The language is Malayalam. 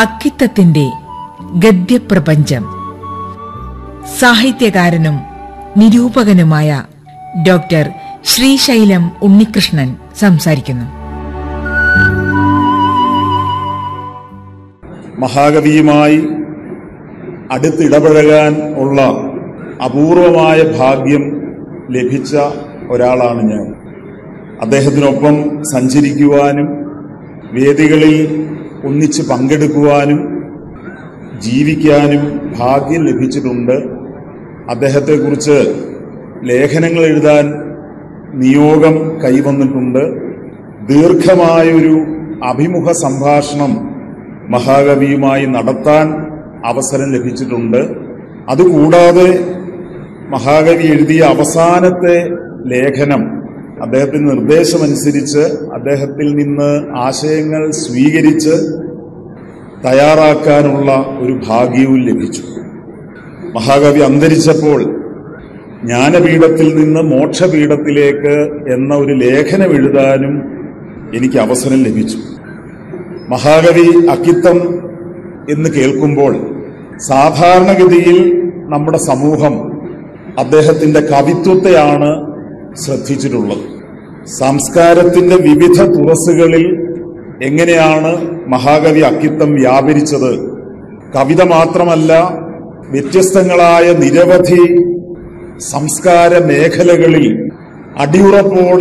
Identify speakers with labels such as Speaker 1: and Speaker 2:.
Speaker 1: അക്കിത്തത്തിന്റെ ഗദ്യപ്രപഞ്ചം സാഹിത്യകാരനും നിരൂപകനുമായ ഡോക്ടർ ശ്രീശൈലം ഉണ്ണികൃഷ്ണൻ സംസാരിക്കുന്നു
Speaker 2: മഹാകവിയുമായി അടുത്തിടപഴകാൻ ഉള്ള അപൂർവമായ ഭാഗ്യം ലഭിച്ച ഒരാളാണ് ഞാൻ അദ്ദേഹത്തിനൊപ്പം സഞ്ചരിക്കുവാനും വേദികളിൽ ഒന്നിച്ച് പങ്കെടുക്കുവാനും ജീവിക്കാനും ഭാഗ്യം ലഭിച്ചിട്ടുണ്ട് അദ്ദേഹത്തെക്കുറിച്ച് ലേഖനങ്ങൾ എഴുതാൻ നിയോഗം കൈവന്നിട്ടുണ്ട് ദീർഘമായൊരു അഭിമുഖ സംഭാഷണം മഹാകവിയുമായി നടത്താൻ അവസരം ലഭിച്ചിട്ടുണ്ട് അതുകൂടാതെ മഹാകവി എഴുതിയ അവസാനത്തെ ലേഖനം അദ്ദേഹത്തിന്റെ നിർദ്ദേശമനുസരിച്ച് അദ്ദേഹത്തിൽ നിന്ന് ആശയങ്ങൾ സ്വീകരിച്ച് തയ്യാറാക്കാനുള്ള ഒരു ഭാഗ്യവും ലഭിച്ചു മഹാകവി അന്തരിച്ചപ്പോൾ ജ്ഞാനപീഠത്തിൽ നിന്ന് മോക്ഷപീഠത്തിലേക്ക് എന്ന ഒരു ലേഖനം എഴുതാനും എനിക്ക് അവസരം ലഭിച്ചു മഹാകവി അക്കിത്തം എന്ന് കേൾക്കുമ്പോൾ സാധാരണഗതിയിൽ നമ്മുടെ സമൂഹം അദ്ദേഹത്തിന്റെ കവിത്വത്തെയാണ് ശ്രദ്ധിച്ചിട്ടുള്ളത് സംസ്കാരത്തിന്റെ വിവിധ തുറസുകളിൽ എങ്ങനെയാണ് മഹാകവി അക്കിത്തം വ്യാപരിച്ചത് കവിത മാത്രമല്ല വ്യത്യസ്തങ്ങളായ നിരവധി സംസ്കാര മേഖലകളിൽ അടിയുറപ്പോടെ